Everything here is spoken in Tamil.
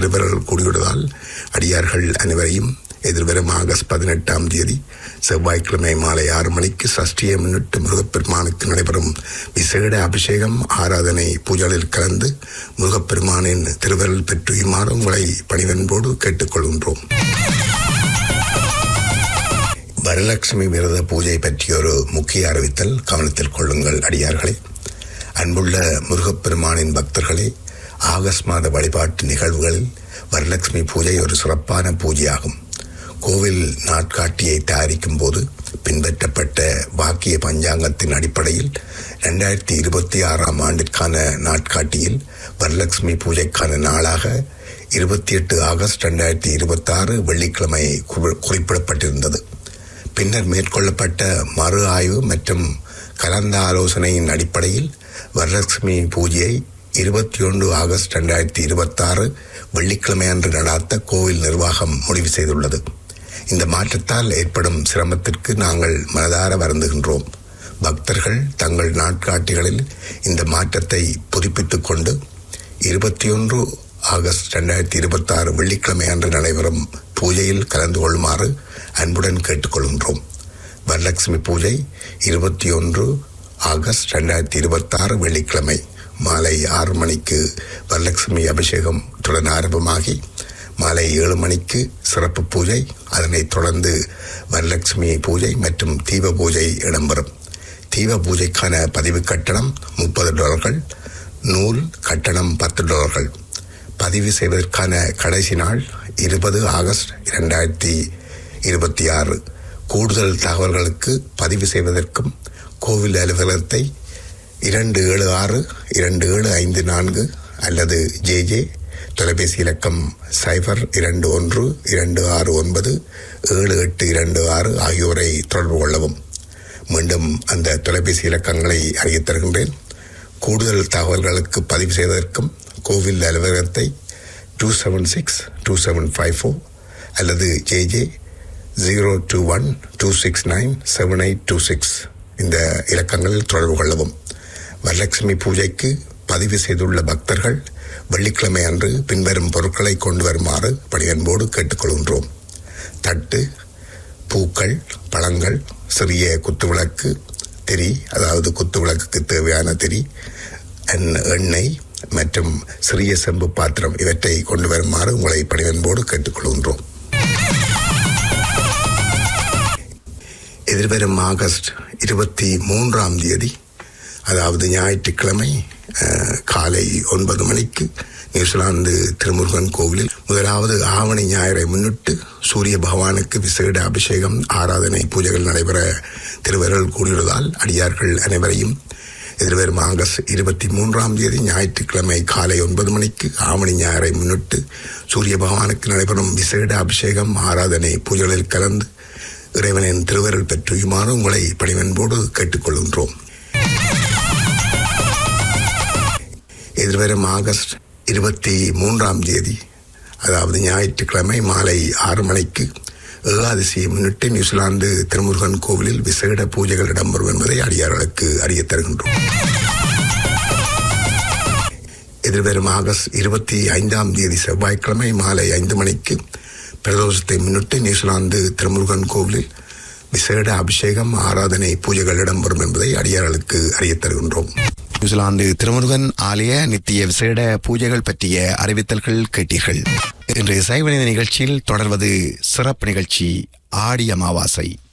திருவருள் கூடியுள்ளதால் அடியார்கள் அனைவரையும் எதிர்வரும் ஆகஸ்ட் பதினெட்டாம் தேதி செவ்வாய்க்கிழமை மாலை ஆறு மணிக்கு சஷ்டியை முன்னிட்டு முருகப்பெருமானுக்கு நடைபெறும் விசேட அபிஷேகம் ஆராதனை பூஜைகளில் கலந்து முருகப்பெருமானின் திருவருள் பெற்றுமாறு உங்களை பணிவன்போடு கேட்டுக்கொள்கின்றோம் வரலட்சுமி விரத பூஜை பற்றிய ஒரு முக்கிய அறிவித்தல் கவனத்தில் கொள்ளுங்கள் அடியார்களே அன்புள்ள முருகப்பெருமானின் பக்தர்களே ஆகஸ்ட் மாத வழிபாட்டு நிகழ்வுகளில் வரலட்சுமி பூஜை ஒரு சிறப்பான பூஜையாகும் கோவில் நாட்காட்டியை தயாரிக்கும் போது பின்பற்றப்பட்ட வாக்கிய பஞ்சாங்கத்தின் அடிப்படையில் ரெண்டாயிரத்தி இருபத்தி ஆறாம் ஆண்டிற்கான நாட்காட்டியில் வரலட்சுமி பூஜைக்கான நாளாக இருபத்தி எட்டு ஆகஸ்ட் ரெண்டாயிரத்தி இருபத்தி ஆறு வெள்ளிக்கிழமை குறி- குறிப்பிடப்பட்டிருந்தது பின்னர் மேற்கொள்ளப்பட்ட மறு ஆய்வு மற்றும் கலந்த ஆலோசனையின் அடிப்படையில் வரலட்சுமி பூஜையை இருபத்தி ஒன்று ஆகஸ்ட் ரெண்டாயிரத்தி இருபத்தாறு வெள்ளிக்கிழமை அன்று நடாத்த கோவில் நிர்வாகம் முடிவு செய்துள்ளது இந்த மாற்றத்தால் ஏற்படும் சிரமத்திற்கு நாங்கள் மனதார வருந்துகின்றோம் பக்தர்கள் தங்கள் நாட்காட்டிகளில் இந்த மாற்றத்தை புதுப்பித்துக் கொண்டு இருபத்தி ஒன்று ஆகஸ்ட் ரெண்டாயிரத்தி இருபத்தாறு வெள்ளிக்கிழமை அன்று நடைபெறும் பூஜையில் கலந்து கொள்ளுமாறு அன்புடன் கேட்டுக்கொள்கின்றோம் வரலட்சுமி பூஜை இருபத்தி ஒன்று ஆகஸ்ட் ரெண்டாயிரத்தி இருபத்தாறு வெள்ளிக்கிழமை மாலை ஆறு மணிக்கு வரலட்சுமி அபிஷேகம் தொடர்ந்து ஆரம்பமாகி மாலை ஏழு மணிக்கு சிறப்பு பூஜை அதனைத் தொடர்ந்து வரலட்சுமி பூஜை மற்றும் தீப பூஜை இடம்பெறும் தீப பூஜைக்கான பதிவு கட்டணம் முப்பது டாலர்கள் நூல் கட்டணம் பத்து டாலர்கள் பதிவு செய்வதற்கான கடைசி நாள் இருபது ஆகஸ்ட் இரண்டாயிரத்தி இருபத்தி ஆறு கூடுதல் தகவல்களுக்கு பதிவு செய்வதற்கும் கோவில் அலுவலகத்தை இரண்டு ஏழு ஆறு இரண்டு ஏழு ஐந்து நான்கு அல்லது ஜே ஜே தொலைபேசி இலக்கம் சைபர் இரண்டு ஒன்று இரண்டு ஆறு ஒன்பது ஏழு எட்டு இரண்டு ஆறு ஆகியோரை தொடர்பு கொள்ளவும் மீண்டும் அந்த தொலைபேசி இலக்கங்களை அறியத் தருகின்றேன் கூடுதல் தகவல்களுக்கு பதிவு செய்வதற்கும் கோவில் அலுவலகத்தை two seven six two seven five four அல்லது J J zero two one two six nine seven eight two six இந்த இலக்கங்களில் தொடர்பு கொள்ளவும் வரலட்சுமி பூஜைக்கு பதிவு செய்துள்ள பக்தர்கள் வெள்ளிக்கிழமை அன்று பின்வரும் பொருட்களை கொண்டு வருமாறு பணியன்போடு கேட்டுக்கொள்கின்றோம் தட்டு பூக்கள் பழங்கள் சிறிய குத்துவிளக்கு திரி அதாவது குத்துவிளக்குக்கு தேவையான திரி எண்ண- எண்ணெய் மற்றும் சிறிய செம்பு பாத்திரம் இவற்றை கொண்டு வருமாறு உங்களை பணிவன்போடு கேட்டுக்கொள்கின்றோம் எதிர்வரும் ஆகஸ்ட் இருபத்தி மூன்றாம் தேதி அதாவது ஞாயிற்றுக்கிழமை அஹ், காலை ஒன்பது மணிக்கு நியூசிலாந்து திருமுருகன் கோவிலில் முதலாவது ஆவணி ஞாயிறை முன்னிட்டு சூரிய பகவானுக்கு விசேட அபிஷேகம் ஆராதனை பூஜைகள் நடைபெற திருவருள் கூடியுள்ளதால் அடியார்கள் அனைவரையும் எதிர்வரும் ஆகஸ்ட் இருபத்தி மூன்றாம் தேதி ஞாயிற்றுக்கிழமை காலை ஒன்பது மணிக்கு ஆவணி ஞாயிறை முன்னிட்டு சூரிய பகவானுக்கு நடைபெறும் விசேட அபிஷேகம் ஆராதனை பூஜைகளில் கலந்து இறைவனின் திருவருள் பெற்றுமாறு உங்களை பணிவன்போடு கேட்டுக்கொள்கின்றோம் எதிர்வரும் ஆகஸ்ட் இருபத்தி மூன்றாம் தேதி அதாவது ஞாயிற்றுக்கிழமை மாலை ஆறு மணிக்கு ஏகாதசியை முன்னிட்டு நியூசிலாந்து திருமுருகன் கோவிலில் விசேட பூஜைகள் இடம்பெறும் என்பதை அடியார்களுக்கு அறியத் தருகின்றோம் எதிர்வரும் ஆகஸ்ட் இருபத்தி ஐந்தாம் தேதி செவ்வாய்க்கிழமை மாலை ஐந்து மணிக்கு பிரதோஷத்தை முன்னிட்டு நியூசிலாந்து திருமுருகன் கோவிலில் விசேட அபிஷேகம் ஆராதனை பூஜைகள் இடம்பெறும் என்பதை அடியார்களுக்கு அறியத் தருகின்றோம் நியூசிலாந்து திருமுருகன் ஆலய நித்திய விசேட பூஜைகள் பற்றிய அறிவித்தல்கள் கேட்டீர்கள் இன்றைய சைவநிதி நிகழ்ச்சியில் தொடர்வது சிறப்பு நிகழ்ச்சி ஆடி அமாவாசை